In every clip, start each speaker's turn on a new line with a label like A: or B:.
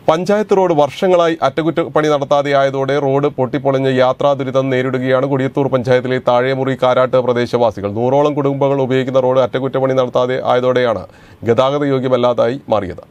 A: panchayat road വർഷങ്ങളായി അറ്റകുറ്റപ്പണി നടത്താതെയായതോടെ road പൊട്ടിപ്പൊളിഞ്ഞ് യാത്രാ ദുരിതം നേരിടുകയാണ് കൊടിയത്തൂർ പഞ്ചായത്തിലെ താഴെമുറി കാരാട്ട് പ്രദേശവാസികൾ നൂറോളം കുടുംബങ്ങൾ ഉപയോഗിക്കുന്ന റോഡ് അറ്റകുറ്റപ്പണി നടത്താതെ ആയതോടെയാണ് ഗതാഗത യോഗ്യമല്ലാതായി മാറിയത്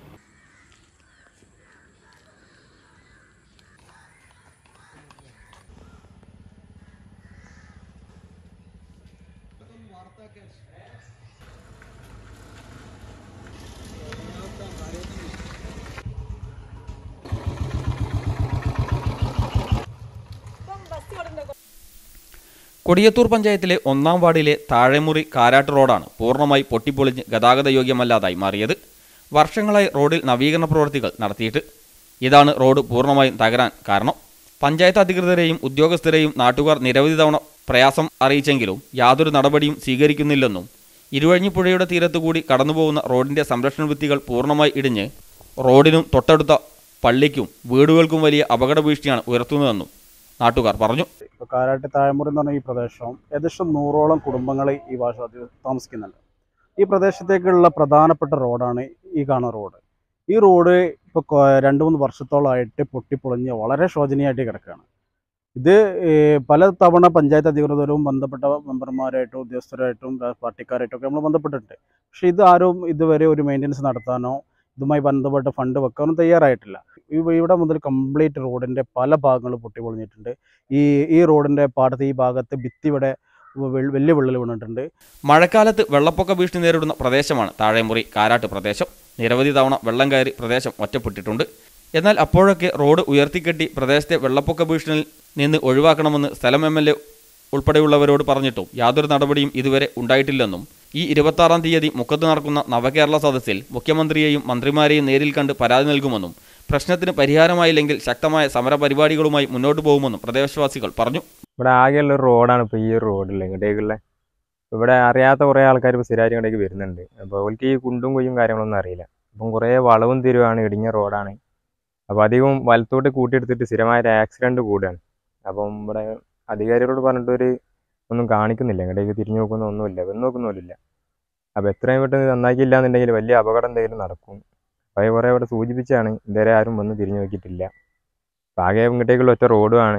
B: കൊടിയത്തൂർ പഞ്ചായത്തിലെ ഒന്നാം വാർഡിലെ താഴെമുറി കാരാട്ട് റോഡാണ് പൂർണ്ണമായി പൊട്ടിപ്പൊളിഞ്ഞ് ഗതാഗത യോഗ്യമല്ലാതായി മാറിയത് വർഷങ്ങളായി റോഡിൽ നവീകരണ പ്രവൃത്തികൾ നടത്തിയിട്ട് ഇതാണ് റോഡ് പൂർണ്ണമായും തകരാൻ കാരണം പഞ്ചായത്ത് അധികൃതരെയും ഉദ്യോഗസ്ഥരെയും നാട്ടുകാർ നിരവധി തവണ പ്രയാസം അറിയിച്ചെങ്കിലും യാതൊരു നടപടിയും സ്വീകരിക്കുന്നില്ലെന്നും ഇരുവഴിഞ്ഞിപ്പുഴയുടെ തീരത്തുകൂടി കടന്നുപോകുന്ന റോഡിന്റെ സംരക്ഷണ ഭിത്തികൾ പൂർണ്ണമായി ഇടിഞ്ഞ് റോഡിനും തൊട്ടടുത്ത പള്ളിക്കും വീടുകൾക്കും വലിയ അപകട ഭീഷണിയാണ് ഉയർത്തുന്നതെന്നും നാട്ടുകാർ പറഞ്ഞു
C: ഇപ്പോൾ കാരാട്ട് താഴമുറി എന്ന് പറഞ്ഞ ഈ പ്രദേശം ഏകദേശം നൂറോളം കുടുംബങ്ങൾ ഈ ഭാഷ താമസിക്കുന്നുണ്ട് ഈ പ്രദേശത്തേക്കുള്ള പ്രധാനപ്പെട്ട റോഡാണ് ഈ കാണുന്ന റോഡ് ഈ റോഡ് ഇപ്പോൾ രണ്ട് മൂന്ന് വർഷത്തോളമായിട്ട് പൊട്ടിപ്പൊളിഞ്ഞ് വളരെ ശോചനീയമായിട്ട് കിടക്കുകയാണ് ഇത് ഏഹ്, പല തവണ പഞ്ചായത്ത് അധികൃതരും ബന്ധപ്പെട്ട മെമ്പർമാരായിട്ടും ഉദ്യോഗസ്ഥരായിട്ടും രാ- പാർട്ടിക്കാരായിട്ടും ഒക്കെ നമ്മൾ ബന്ധപ്പെട്ടിട്ടുണ്ട് പക്ഷേ ഇത് ആരും ഇതുവരെ ഒരു മെയിൻ്റനൻസ് നടത്താനോ ഇതുമായി ബന്ധപ്പെട്ട ഫണ്ട് വെക്കാനോ തയ്യാറായിട്ടില്ല ഇവ- ഇവിടെ മുതൽ കംപ്ലീറ്റ് റോഡിൻ്റെ പല ഭാഗങ്ങളും പൊട്ടിപ്പൊളിഞ്ഞിട്ടുണ്ട് ഈ ഈ റോഡിന്റെ പാടത്ത് ഈ ഭാഗത്ത് ഭിത്തി ഇവിടെ വെ- വലിയ വിള്ളൽ വീണിട്ടുണ്ട്
B: മഴക്കാലത്ത് വെള്ളപ്പൊക്ക ഭീഷണി നേരിടുന്ന പ്രദേശമാണ് താഴെമുറി കാരാട്ട് പ്രദേശം നിരവധി തവണ വെള്ളം കയറി പ്രദേശം ഒറ്റപ്പെട്ടിട്ടുണ്ട് എന്നാൽ അപ്പോഴൊക്കെ റോഡ് ഉയർത്തിക്കെട്ടി പ്രദേശത്തെ വെള്ളപ്പൊക്ക ഭീഷണിയിൽ നിന്ന് ഒഴിവാക്കണമെന്ന് സ്ഥലം എം എൽ എ ഉൾപ്പെടെയുള്ളവരോട് പറഞ്ഞിട്ടും യാതൊരു നടപടിയും ഇതുവരെ ഉണ്ടായിട്ടില്ലെന്നും ഈ ഇരുപത്താറാം തീയതി മുക്കത്ത് നടക്കുന്ന നവകേരള സദസ്സിൽ മുഖ്യമന്ത്രിയെയും മന്ത്രിമാരെയും നേരിൽ കണ്ട് പരാതി നൽകുമെന്നും പ്രശ്നത്തിന് പരിഹാരമായില്ലെങ്കിൽ ശക്തമായ സമരപരിപാടികളുമായി മുന്നോട്ട് പോകുമെന്നും പ്രദേശവാസികൾ പറഞ്ഞു
D: ഇവിടെ ആകെയുള്ള ഒരു റോഡാണ് ഇപ്പോൾ ഈ ഒരു റോഡിൽ ഇങ്ങോട്ടേക്കുള്ള ഇവിടെ അറിയാത്ത കുറേ ആൾക്കാർ ഇപ്പോൾ സ്ഥിരമായിട്ട് ഇങ്ങോട്ടേക്ക് വരുന്നുണ്ട് അപ്പോൾ അവർക്ക് ഈ കുണ്ടും കുയ്യും കാര്യങ്ങളൊന്നും അറിയില്ല അപ്പം കുറേ വളവും തിരുവാണ് ഇടിഞ്ഞ റോഡാണ് അപ്പോൾ അധികം വലത്തോട്ട് കൂട്ടിയെടുത്തിട്ട് സ്ഥിരമായൊരു ആക്സിഡൻറ്റ് കൂടുകയാണ് അപ്പം ഇവിടെ അധികാരികളോട് പറഞ്ഞിട്ടൊരു ഒന്നും കാണിക്കുന്നില്ല ഇങ്ങോട്ടേക്ക് തിരിഞ്ഞു നോക്കുന്ന ഒന്നുമില്ല വന്ന് നോക്കുന്നൊന്നുമില്ല അപ്പോൾ എത്രയും പെട്ടെന്ന് നന്നാക്കിയില്ല എന്നുണ്ടെങ്കിൽ വലിയ അപകടം എന്തെങ്കിലും നടക്കും അപ്പോൾ കുറേ ഇവിടെ സൂചിപ്പിച്ചാണ് ഇതുവരെ ആരും വന്ന് തിരിഞ്ഞു നോക്കിയിട്ടില്ല അപ്പോൾ ആകെ ഇങ്ങോട്ടേക്കുള്ള ഒറ്റ റോഡുമാണ്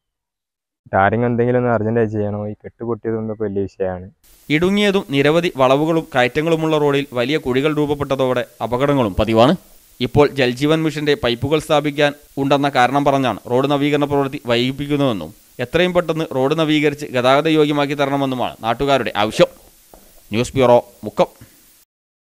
D: ടാറിങ് എന്തെങ്കിലും ഒന്ന് അർജൻറ്റായി ചെയ്യണോ ഈ കെട്ട് പൊട്ടിയതൊക്കെ വലിയ വിഷയമാണ്
B: ഇടുങ്ങിയതും നിരവധി വളവുകളും കയറ്റങ്ങളുമുള്ള റോഡിൽ വലിയ കുഴികൾ രൂപപ്പെട്ടതോടെ അപകടങ്ങളും പതിവാണ് ഇപ്പോൾ ജൽജീവൻ മിഷന്റെ പൈപ്പുകൾ സ്ഥാപിക്കാൻ ഉണ്ടെന്ന കാരണം പറഞ്ഞാണ് റോഡ് നവീകരണ പ്രവൃത്തി വൈകിപ്പിക്കുന്നതെന്നും എത്രയും പെട്ടെന്ന് റോഡ് നവീകരിച്ച് ഗതാഗത യോഗ്യമാക്കി തരണമെന്നുമാണ് നാട്ടുകാരുടെ ആവശ്യം ന്യൂസ് ബ്യൂറോ മുക്കം